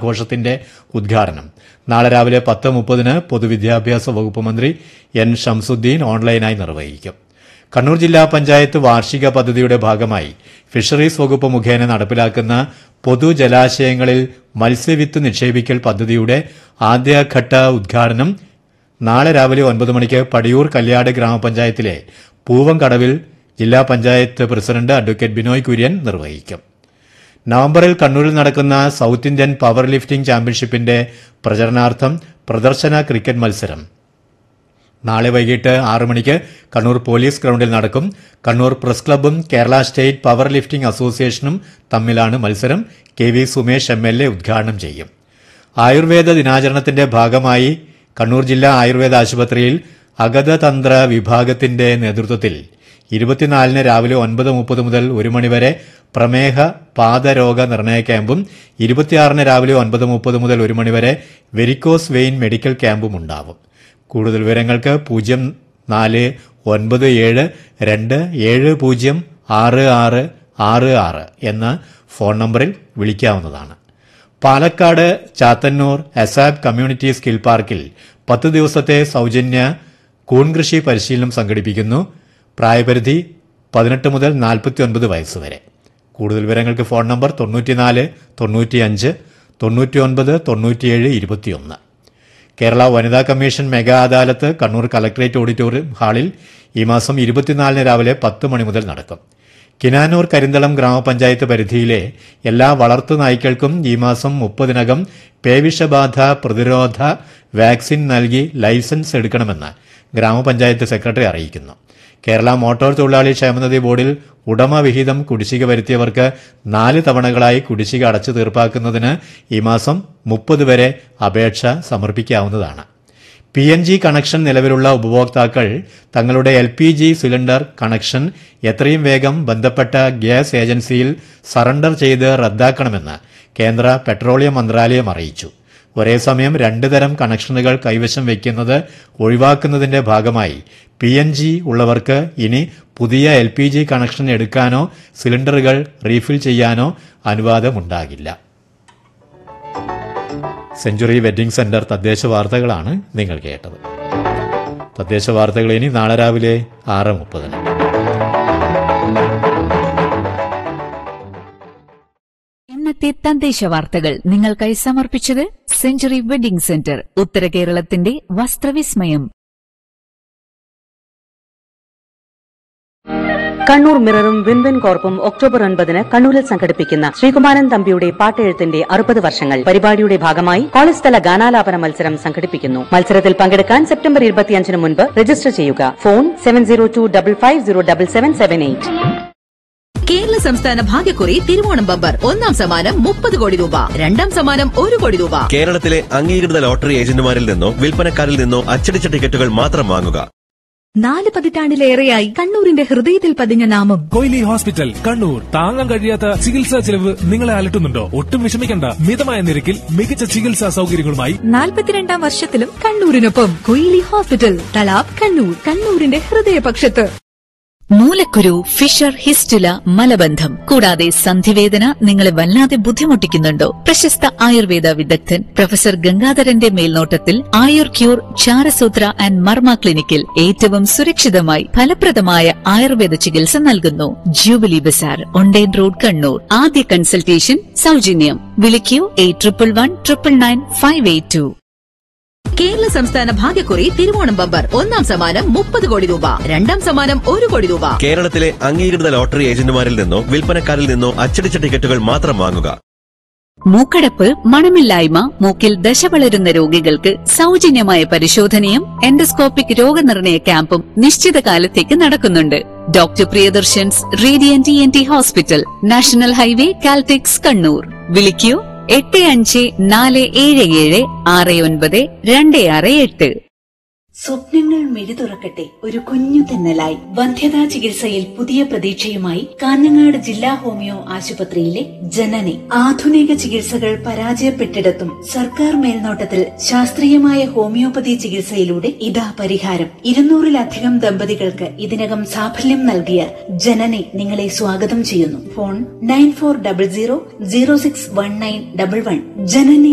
ആഘോഷത്തിന്റെ ഉദ്ഘാടനം നാളെ രാവിലെ പത്ത് മുപ്പതിന് പൊതുവിദ്യാഭ്യാസ വകുപ്പ് മന്ത്രി എൻ ഷംസുദ്ദീൻ ഓൺലൈനായി നിർവഹിക്കും കണ്ണൂർ ജില്ലാ പഞ്ചായത്ത് വാർഷിക പദ്ധതിയുടെ ഭാഗമായി ഫിഷറീസ് വകുപ്പ് മുഖേന നടപ്പിലാക്കുന്ന പൊതുജലാശയങ്ങളിൽ മത്സ്യവിത്ത് നിക്ഷേപിക്കൽ പദ്ധതിയുടെ ആദ്യഘട്ട ഉദ്ഘാടനം നാളെ രാവിലെ ഒൻപത് മണിക്ക് പടിയൂർ കല്യാട് ഗ്രാമപഞ്ചായത്തിലെ പൂവംകടവിൽ ജില്ലാ പഞ്ചായത്ത് പ്രസിഡന്റ് അഡ്വക്കേറ്റ് ബിനോയ് കുര്യൻ നിർവഹിക്കും നവംബറിൽ കണ്ണൂരിൽ നടക്കുന്ന സൌത്ത് ഇന്ത്യൻ പവർ ലിഫ്റ്റിംഗ് ചാമ്പ്യൻഷിപ്പിന്റെ പ്രചരണാർത്ഥം പ്രദർശന ക്രിക്കറ്റ് മത്സരം നാളെ വൈകിട്ട് ആറ് മണിക്ക് കണ്ണൂർ പോലീസ് ഗ്രൌണ്ടിൽ നടക്കും കണ്ണൂർ പ്രസ് ക്ലബ്ബും കേരള സ്റ്റേറ്റ് പവർ ലിഫ്റ്റിംഗ് അസോസിയേഷനും തമ്മിലാണ് മത്സരം K V Sumesh M L A ഉദ്ഘാടനം ചെയ്യും ആയുർവേദ ദിനാചരണത്തിന്റെ ഭാഗമായി കണ്ണൂർ ജില്ലാ ആയുർവേദ ആശുപത്രിയിൽ അഗതതന്ത്ര വിഭാഗത്തിന്റെ നേതൃത്വത്തിൽ ഇരുപത്തിനാലിന് രാവിലെ ഒൻപത് മുപ്പത് മുതൽ ഒരു മണിവരെ പ്രമേഹ പാദരോഗ നിർണയ ക്യാമ്പും ഇരുപത്തിയാറിന് രാവിലെ ഒൻപത് മുപ്പത് മുതൽ ഒരു മണിവരെ വെരിക്കോസ് വെയിൻ മെഡിക്കൽ ക്യാമ്പും ഉണ്ടാവും കൂടുതൽ വിവരങ്ങൾക്ക് പൂജ്യം നാല് ഒൻപത് ഏഴ് രണ്ട് ഏഴ് പൂജ്യം ആറ് ആറ് ആറ് ആറ് എന്ന ഫോൺ നമ്പറിൽ വിളിക്കാവുന്നതാണ് Palakkad Chathannur ASAP community skill പാർക്കിൽ പത്ത് ദിവസത്തെ സൗജന്യ കൂൺകൃഷി പരിശീലനം സംഘടിപ്പിക്കുന്നു പ്രായപരിധി പതിനെട്ട് മുതൽ നാൽപ്പത്തിയൊൻപത് വയസ്സ് വരെ കൂടുതൽ വിവരങ്ങൾക്ക് ഫോൺ നമ്പർ തൊണ്ണൂറ്റിനാല് തൊണ്ണൂറ്റിയഞ്ച് തൊണ്ണൂറ്റിയൊൻപത് തൊണ്ണൂറ്റിയേഴ് ഇരുപത്തിയൊന്ന് കേരള വനിതാ commission mega adalat Kannur collectorate auditorium ഹാളിൽ ഈ മാസം ഇരുപത്തിനാലിന് രാവിലെ പത്ത് മണി മുതൽ നടക്കും കിനാനൂർ കരിന്തളം ഗ്രാമപഞ്ചായത്ത് പരിധിയിലെ എല്ലാ വളർത്തു നായ്ക്കൾക്കും ഈ മാസം മുപ്പതിനകം പേവിഷബാധ പ്രതിരോധ വാക്സിൻ നൽകി ലൈസൻസ് എടുക്കണമെന്ന് ഗ്രാമപഞ്ചായത്ത് സെക്രട്ടറി അറിയിക്കുന്നു കേരള മോട്ടോർ തൊഴിലാളി ക്ഷേമനിധി ബോർഡിൽ ഉടമ വിഹിതം കുടിശ്ശിക വരുത്തിയവർക്ക് നാല് തവണകളായി കുടിശ്ശിക അടച്ചു തീർപ്പാക്കുന്നതിന് ഈ മാസം മുപ്പത് വരെ അപേക്ഷ സമർപ്പിക്കാവുന്നതാണ് പി എൻ ജി കണക്ഷൻ നിലവിലുള്ള ഉപഭോക്താക്കൾ തങ്ങളുടെ L P G cylinder connection എത്രയും വേഗം ബന്ധപ്പെട്ട ഗ്യാസ് ഏജൻസിയിൽ സറണ്ടർ ചെയ്ത് റദ്ദാക്കണമെന്ന് കേന്ദ്ര പെട്രോളിയം മന്ത്രാലയം അറിയിച്ചു ഒരേ സമയം രണ്ട് തരം കണക്ഷനുകൾ കൈവശം വയ്ക്കുന്നത് ഒഴിവാക്കുന്നതിന്റെ ഭാഗമായി പി എൻ ജി ഉള്ളവർക്ക് ഇനി പുതിയ എൽ പി ജി കണക്ഷൻ എടുക്കാനോ സിലിണ്ടറുകൾ റീഫിൽ ചെയ്യാനോ അനുവാദമുണ്ടാകില്ല സെഞ്ചുറി വെഡ്ഡിംഗ് സെന്റർ തദ്ദേശ വാർത്തകളാണ് നിങ്ങൾ കേട്ടത് തദ്ദേശ വാർത്തകൾ ഇനി നാളെ രാവിലെ ആറ് മുപ്പതിന് ഇന്നത്തെ തദ്ദേശ വാർത്തകൾ നിങ്ങൾക്കായി സമർപ്പിച്ചത് സെഞ്ചുറി വെഡിംഗ് സെന്റർ ഉത്തര കേരളത്തിന്റെ വസ്ത്രവിസ്മയം കണ്ണൂർ മിററും വിൻവിൻ കോർപ്പും ഒക്ടോബർ ഒൻപതിന് കണ്ണൂരിൽ സംഘടിപ്പിക്കുന്ന ശ്രീകുമാരൻ തമ്പിയുടെ പാട്ടെഴുത്തിന്റെ അറുപത് വർഷങ്ങൾ പരിപാടിയുടെ ഭാഗമായി കോളേജ് തല ഗാനാലാപന മത്സരം സംഘടിപ്പിക്കുന്നു മത്സരത്തിൽ പങ്കെടുക്കാൻ സെപ്റ്റംബർ ഇരുപത്തിയഞ്ചിന് മുൻപ് രജിസ്റ്റർ ചെയ്യുക phone seven zero two double five zero double seven seven eight Kerala സംസ്ഥാന ഭാഗ്യക്കുറി തിരുവോണം ബമ്പർ ഒന്നാം സമ്മാനം മുപ്പത് കോടി രൂപ രണ്ടാം സമ്മാനം ഒരു കോടി രൂപ കേരളത്തിലെ അംഗീകൃത ലോട്ടറി ഏജന്റുമാരിൽ നിന്നോ വിൽപ്പനക്കാരിൽ നിന്നോ അച്ചടിച്ച ടിക്കറ്റുകൾ മാത്രം വാങ്ങുക നാല് പതിറ്റാണ്ടിലേറെയായി കണ്ണൂരിന്റെ ഹൃദയത്തിൽ പതിഞ്ഞ നാമം കൊയിലി ഹോസ്പിറ്റൽ കണ്ണൂർ താങ്ങാൻ കഴിയാത്ത ചികിത്സാ ചെലവ് നിങ്ങളെ അലട്ടുന്നുണ്ടോ ഒട്ടും വിഷമിക്കണ്ട മിതമായ നിരക്കിൽ മികച്ച ചികിത്സാ സൗകര്യങ്ങളുമായി നാൽപ്പത്തിരണ്ടാം വർഷത്തിലും കണ്ണൂരിനൊപ്പം കൊയിലി ഹോസ്പിറ്റൽ തലാബ് കണ്ണൂർ കണ്ണൂരിന്റെ ഹൃദയപക്ഷത്ത് മൂലക്കുരു ഫിഷർ ഹിസ്റ്റുല മലബന്ധം കൂടാതെ സന്ധിവേദന നിങ്ങളെ വല്ലാതെ ബുദ്ധിമുട്ടിക്കുന്നുണ്ടോ പ്രശസ്ത ആയുർവേദ വിദഗ്ധൻ പ്രൊഫസർ ഗംഗാധരന്റെ മേൽനോട്ടത്തിൽ ആയുർ ക്യൂർ ചാരസൂത്ര ആൻഡ് മർമ്മ ക്ലിനിക്കിൽ ഏറ്റവും സുരക്ഷിതമായി ഫലപ്രദമായ ആയുർവേദ ചികിത്സ നൽകുന്നു jubilee bazaar Onden road Kannur ആദ്യ കൺസൾട്ടേഷൻ സൗജന്യം വിളിക്കൂ eight triple one triple nine five eight two Kerala സംസ്ഥാന ഭാഗ്യക്കുറി തിരുവോണം ബമ്പർ ഒന്നാം സമ്മാനം മുപ്പത് കോടി രൂപ രണ്ടാം സമ്മാനം ഒരു കോടി രൂപ കേരളത്തിലെ അംഗീകൃത ലോട്ടറി ഏജന്റുമാരിൽ നിന്നോ വിൽപ്പനക്കാരിൽ നിന്നോ അച്ചടിച്ച ടിക്കറ്റുകൾ മാത്രം വാങ്ങുക മൂക്കടപ്പ് മണമില്ലായ്മ മൂക്കിൽ ദശ വളരുന്ന രോഗികൾക്ക് സൗജന്യമായ പരിശോധനയും എൻഡോസ്കോപ്പിക് രോഗനിർണയ ക്യാമ്പും നിശ്ചിത കാലത്തേക്ക് നടക്കുന്നുണ്ട് doctor Priyadarshan's radiant T N T hospital national highway Caltex Kannur വിളിക്കൂ എട്ട് അഞ്ച് നാല് ഏഴ് ഏഴ് ആറ് ഒൻപത് രണ്ട് ആറ് എട്ട് സ്വപ്നങ്ങൾ മിഴി തുറക്കട്ടെ ഒരു കുഞ്ഞു തെന്നലായി വന്ധ്യതാ ചികിത്സയിൽ പുതിയ പ്രതീക്ഷയുമായി കാഞ്ഞങ്ങാട് ജില്ലാ ഹോമിയോ ആശുപത്രിയിലെ ജനനി ആധുനിക ചികിത്സകൾ പരാജയപ്പെട്ടിടത്തും സർക്കാർ മേൽനോട്ടത്തിൽ ശാസ്ത്രീയമായ ഹോമിയോപ്പതി ചികിത്സയിലൂടെ ഇതാ പരിഹാരം ഇരുന്നൂറിലധികം ദമ്പതികൾക്ക് ഇതിനകം സാഫല്യം നൽകിയ ജനനി നിങ്ങളെ സ്വാഗതം ചെയ്യുന്നു phone nine four double zero zero six one nine double one ജനനി